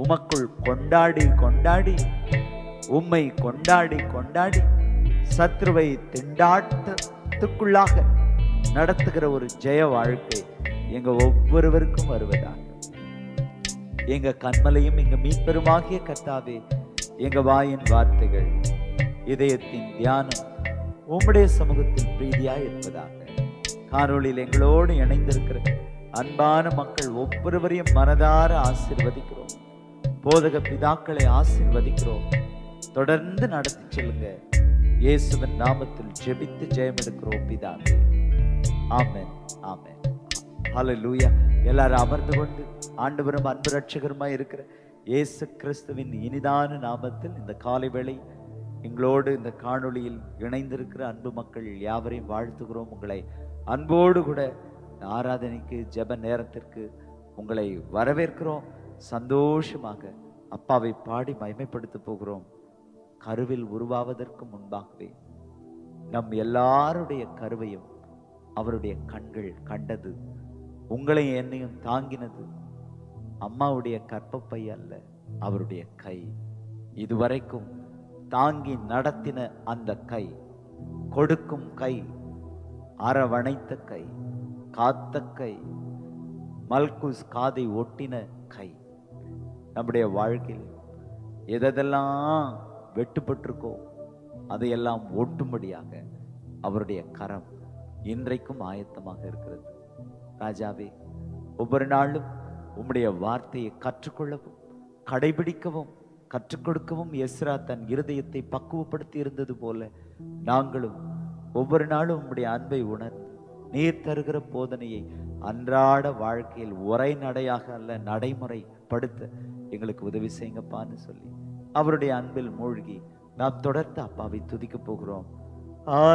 உமக்குள் கொண்டாடி கொண்டாடி உம்மை கொண்டாடி கொண்டாடி சத்ருவை திண்டாட்டத்துக்குள்ளாக நடத்துகிற ஒரு ஜெய வாழ்க்கை எங்க ஒவ்வொருவருக்கும் வருவதாக எங்க கண்மலையும் எங்க மீட்பெருமாகிய கர்த்தாவே எங்க வாயின் வார்த்தைகள் இதயத்தின் தியானம் உம்முடைய சமூகத்தில் பிரீதியாய் இருப்பதாக காணொளியில் எங்களோடு இணைந்திருக்கிற அன்பான மக்கள் ஒவ்வொருவரையும் மனதார ஆசீர்வதிக்கிறோம் போதக பிதாக்களை ஆசீர்வதிக்கிறோம் தொடர்ந்து நடத்தி செல்லுங்க இயேசுவின் நாமத்தில் ஜெபித்து ஜெயம் எடுக்கிறோம் பிதாவே ஆமென் ஆமென் ஹalleluya எல்லாரும் அமர்ந்து கொண்டு ஆண்டவரும் அன்பு ரட்சகருமாய் இருக்கிற இயேசு கிறிஸ்துவின் இனிதான நாமத்தில் இந்த காலை வேளை எங்களோடு இந்த காணொளியில் இணைந்திருக்கிற அன்பு மக்கள் யாவரையும் வாழ்த்துகிறோம் உங்களை அன்போடு கூட இந்த ஆராதனைக்கு ஜெப நேரத்திற்கு உங்களை வரவேற்கிறோம் சந்தோஷமாக அப்பாவை பாடி மகிமைப்படுத்த போகிறோம் கருவில் உருவாவதற்கு முன்பாகவே நம் எல்லாருடைய கருவையும் அவருடைய கண்கள் கண்டது உங்களையும் என்னையும் தாங்கினது அம்மாவுடைய கற்பப்பை அல்ல அவருடைய கை இதுவரைக்கும் தாங்கி நடத்தின அந்த கை கொடுக்கும் கை அரவணைத்த கை காத்த கை மல்குஸ் காதை ஒட்டின கை நம்முடைய வாழ்க்கையில் எதெல்லாம் வெட்டுப்பட்டிருக்கோ அதையெல்லாம் ஒட்டும்படியாக அவருடைய கரம் இன்றைக்கும் ஆயத்தமாக இருக்கிறது ராஜாவே ஒவ்வொரு நாளும் உம்முடைய வார்த்தையை கற்றுக்கொள்ளவும் கடைபிடிக்கவும் கற்றுக் கொடுக்கவும் எஸ்ரா தன் இருதயத்தை பக்குவப்படுத்தி இருந்தது போல நாங்களும் ஒவ்வொரு நாளும் உம்முடைய அன்பை உணர்ந்து நீர் தருகிற போதனையை அன்றாட வாழ்க்கையில் உரை நடையாக அல்ல நடைமுறைப்படுத்த எங்களுக்கு உதவி செய்யுங்கப்பான்னு சொல்லி அவருடைய அன்பில் மூழ்கி நாம் தொடர்ந்து அப்பாவை துதிக்க போகிறோம்